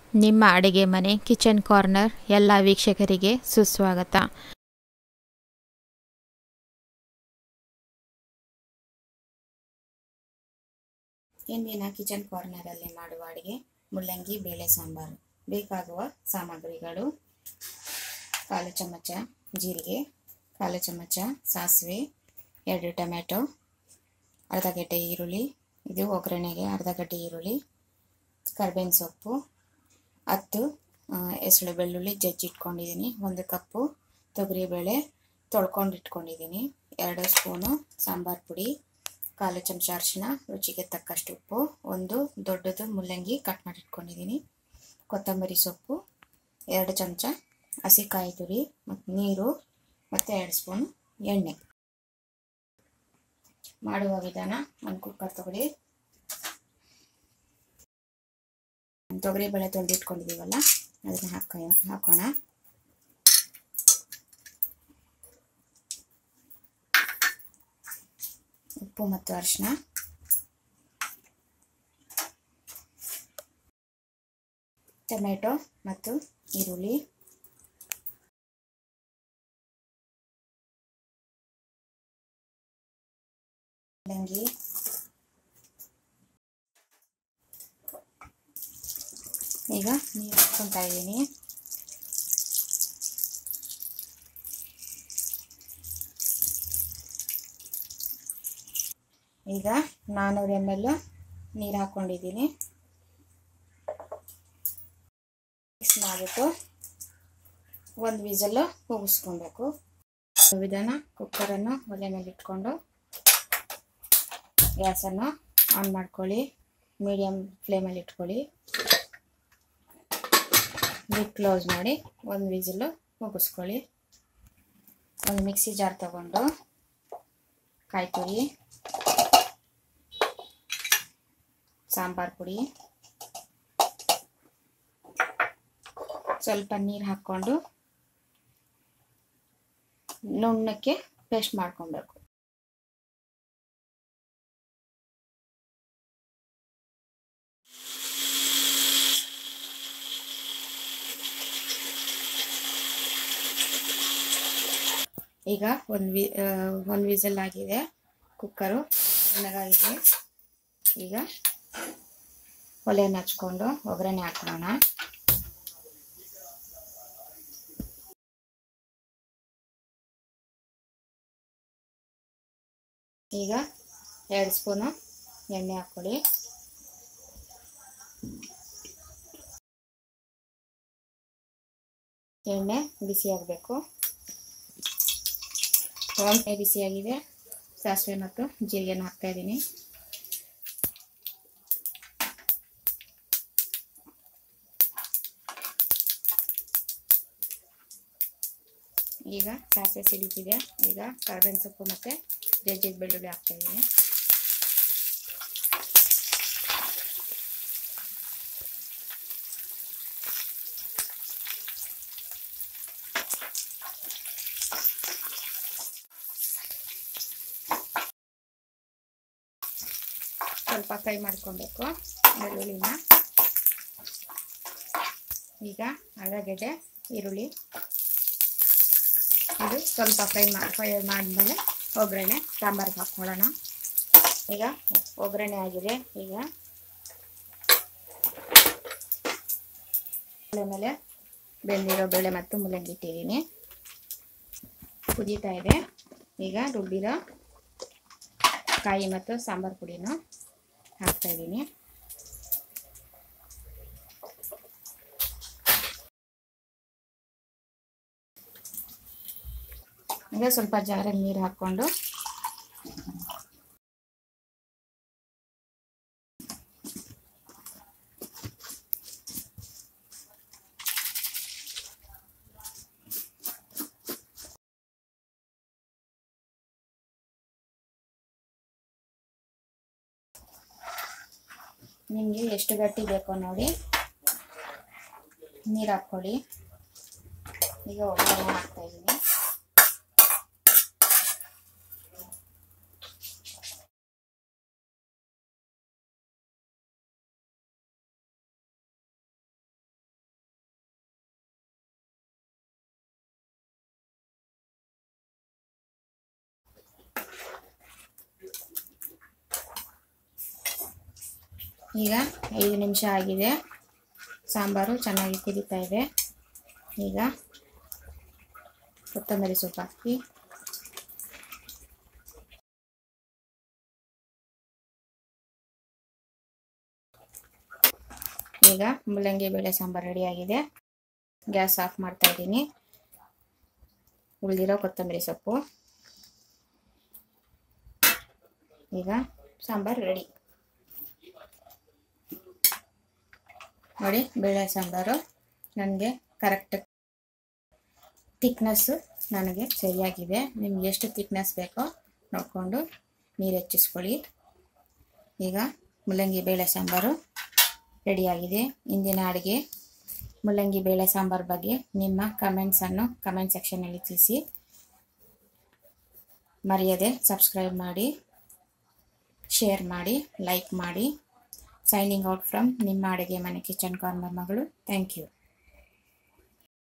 ನಿಮ್ಮ ಅಡುಗೆ ಮನೆ ಕಿಚನ್ ಕಾರ್ನರ್ ಎಲ್ಲ ವೀಕ್ಷಕರಿಗೆ ಸುಸ್ವಾಗತ ಇಂದಿನ ಕಿಚನ್ ಕಾರ್ನರಲ್ಲಿ ಮಾಡುವ ಅಡುಗೆ ಮುಳ್ಳಂಗಿ ಬೇಳೆ ಸಾಂಬಾರು ಬೇಕಾಗುವ ಸಾಮಗ್ರಿಗಳು ಕಾಲು ಚಮಚ ಜೀರಿಗೆ ಕಾಲು ಚಮಚ ಸಾಸಿವೆ ಎರಡು ಟೊಮೆಟೊ ಅರ್ಧ ಗಡ್ಡೆ ಈರುಳ್ಳಿ ಇದು ಒಗ್ಗರಣೆಗೆ ಅರ್ಧ ಗಡ್ಡೆ ಈರುಳ್ಳಿ ಕರ್ಬೇವಿನ ಸೊಪ್ಪು ಹತ್ತು ಹೆಸಳು ಬೆಳ್ಳುಳ್ಳಿ ಜಜ್ಜಿಟ್ಕೊಂಡಿದ್ದೀನಿ ಒಂದು ಕಪ್ಪು ತೊಗರಿಬೇಳೆ ತೊಳ್ಕೊಂಡು ಇಟ್ಕೊಂಡಿದ್ದೀನಿ ಎರಡು ಸ್ಪೂನು ಸಾಂಬಾರು ಪುಡಿ ಕಾಲು ಚಮಚ ಅರಿಶಿನ ರುಚಿಗೆ ತಕ್ಕಷ್ಟು ಉಪ್ಪು ಒಂದು ದೊಡ್ಡದು ಮುಲ್ಲಂಗಿ ಕಟ್ ಮಾಡಿ ಇಟ್ಕೊಂಡಿದ್ದೀನಿ ಕೊತ್ತಂಬರಿ ಸೊಪ್ಪು ಎರಡು ಚಮಚ ಹಸಿಕಾಯಿ ತುರಿ ಮತ್ತು ನೀರು ಮತ್ತು ಎರಡು ಸ್ಪೂನ್ ಎಣ್ಣೆ ಮಾಡುವ ವಿಧಾನ ಒಂದು ಕುಕ್ಕರ್ ತಗೊಳ್ಳಿ ತೊಗರಿ ಬೇಳೆ ತೊಳೆದು ಇಟ್ಕೊಂಡಿದ್ದೀವಲ್ಲ ಅದನ್ನ ಹಾಕ ಹಾಕೋಣ ಉಪ್ಪು ಮತ್ತು ಅರಿಶಿನ ಟೊಮೆಟೊ ಮತ್ತು ಈರುಳ್ಳಿ ಮೂಲಂಗಿ ಈಗ ನೀರು ಹಾಕ್ಕೊತಾ ಇದ್ದೀನಿ ಈಗ ನಾನ್ನೂರು ಎಮ್ ಎಲ್ ನೀರು ಹಾಕ್ಕೊಂಡಿದ್ದೀನಿ ಮಿಕ್ಸ್ ಮಾಡಿಬಿಟ್ಟು ಒಂದು ವಿಸಲ್ಲು ಕೂಗಿಸ್ಕೊಬೇಕು ವಿಧಾನ ಕುಕ್ಕರನ್ನು ಒಲೆ ಮೇಲೆ ಇಟ್ಕೊಂಡು ಗ್ಯಾಸನ್ನು ಆನ್ ಮಾಡ್ಕೊಳ್ಳಿ ಮೀಡಿಯಮ್ ಫ್ಲೇಮಲ್ಲಿ ಇಟ್ಕೊಳ್ಳಿ ಲಿಡ್ ಕ್ಲೋಸ್ ಮಾಡಿ ಒಂದು ವಿಸಿಲು ಮುಗಿಸ್ಕೊಳ್ಳಿ ಒಂದು ಮಿಕ್ಸಿ ಜಾರ್ ತಗೊಂಡು ಕಾಯಿ ತುರಿ ಸಾಂಬಾರು ಪುಡಿ ಸ್ವಲ್ಪ ನೀರು ಹಾಕ್ಕೊಂಡು ನುಣ್ಣಕ್ಕೆ ಪೇಸ್ಟ್ ಮಾಡ್ಕೊಬೇಕು ಈಗ ಒಂದು ವಿ ಒಂದು ವಿಸಲ್ ಆಗಿದೆ ಕುಕ್ಕರು ತಣ್ಣಗಾಗಿದೆ ಈಗ ಒಲೆಯನ್ನು ಹಚ್ಕೊಂಡು ಒಗ್ಗರಣೆ ಹಾಕೋಣ ಈಗ ಎರಡು ಸ್ಪೂನು ಎಣ್ಣೆ ಹಾಕ್ಕೊಳ್ಳಿ ಎಣ್ಣೆ ಬಿಸಿಯಾಗಬೇಕು ಎಣ್ಣೆ ಬಿಸಿಯಾಗಿದೆ ಸಾಸಿವೆ ಮತ್ತು ಜೀರಿಗೆನ ಹಾಕ್ತಾ ಇದ್ದೀನಿ ಈಗ ಸಾಸಿವೆ ಸಿಡಿತಿದೆ ಈಗ ಕರ್ಬೇವಿನ ಸೊಪ್ಪು ಮತ್ತು ಜಜ್ಜಿದ ಬೆಳ್ಳುಳ್ಳಿ ಹಾಕ್ತಾ ಇದ್ದೀನಿ ಸ್ವಲ್ಪ ಫ್ರೈ ಮಾಡ್ಕೊಬೇಕು ಬೆಳ್ಳುಳ್ಳಿನ ಈಗ ಅರ್ಧ ಗೆಡ್ಡೆ ಈರುಳ್ಳಿ ಇದು ಸ್ವಲ್ಪ ಫ್ರೈ ಮಾಡಿ ಫ್ರೈ ಮಾಡಿದ್ಮೇಲೆ ಒಗ್ಗರಣೆ ಸಾಂಬಾರಿಗೆ ಹಾಕ್ಕೊಳ್ಳೋಣ ಈಗ ಒಗ್ಗರಣೆ ಆಗಿದೆ ಈಗ ಮೇಲೆ ಬೆಂದಿರೋ ಬೇಳೆ ಮತ್ತು ಮುಲ್ಲಂಗಿ ಇಟ್ಟಿದ್ದೀನಿ ಕುದೀತಾ ಇದೆ ಈಗ ರುಬ್ಬಿರೋ ಕಾಯಿ ಮತ್ತು ಸಾಂಬಾರು ಪುಡಿನೂ ಹಾಕ್ತಾ ಇದ್ದೀನಿ ಈಗ ಸ್ವಲ್ಪ ಜಾರಲ್ಲಿ ನೀರು ಹಾಕ್ಕೊಂಡು ನಿಮಗೆ ಎಷ್ಟು ಗಟ್ಟಿ ಬೇಕೋ ನೋಡಿ ನೀರು ಹಾಕ್ಕೊಳ್ಳಿ ಈಗ ಒಗ್ಗರಣೆ ಹಾಕ್ತಾ ಇದ್ದೀನಿ ಈಗ ಐದು ನಿಮಿಷ ಆಗಿದೆ ಸಾಂಬಾರು ಚೆನ್ನಾಗಿ ಕುದೀತಾ ಇದೆ ಈಗ ಕೊತ್ತಂಬರಿ ಸೊಪ್ಪು ಹಾಕಿ ಈಗ ಮುಲ್ಲಂಗಿ ಬೇಳೆ ಸಾಂಬಾರು ರೆಡಿಯಾಗಿದೆ ಗ್ಯಾಸ್ ಆಫ್ ಮಾಡ್ತಾ ಇದ್ದೀನಿ ಉಳಿದಿರೋ ಕೊತ್ತಂಬರಿ ಸೊಪ್ಪು ಈಗ ಸಾಂಬಾರು ರೆಡಿ ನೋಡಿ ಬೇಳೆ ಸಾಂಬಾರು ನನಗೆ ಕರೆಕ್ಟ್ ತಿಕ್ನೆಸ್ಸು ನನಗೆ ಸರಿಯಾಗಿದೆ ನಿಮ್ಗೆ ಎಷ್ಟು ತಿಕ್ನೆಸ್ ಬೇಕೋ ನೋಡಿಕೊಂಡು ನೀರು ಹೆಚ್ಚಿಸ್ಕೊಳ್ಳಿ ಈಗ ಮುಲ್ಲಂಗಿ ಬೇಳೆ ಸಾಂಬಾರು ರೆಡಿಯಾಗಿದೆ ಇಂದಿನ ಅಡುಗೆ ಮುಲ್ಲಂಗಿ ಬೇಳೆ ಸಾಂಬಾರು ಬಗ್ಗೆ ನಿಮ್ಮ ಕಮೆಂಟ್ಸನ್ನು ಕಮೆಂಟ್ ಸೆಕ್ಷನಲ್ಲಿ ತಿಳಿಸಿ ಮರೆಯದೆ ಸಬ್ಸ್ಕ್ರೈಬ್ ಮಾಡಿ ಶೇರ್ ಮಾಡಿ ಲೈಕ್ ಮಾಡಿ ಸೈನಿಂಗ್ ಔಟ್ ಫ್ರಮ್ ನಿಮ್ಮ ಅಡುಗೆ ಮನೆ ಕಿಚನ್ ಕಾರ್ನರ್ ಮಗಳು ಥ್ಯಾಂಕ್ ಯು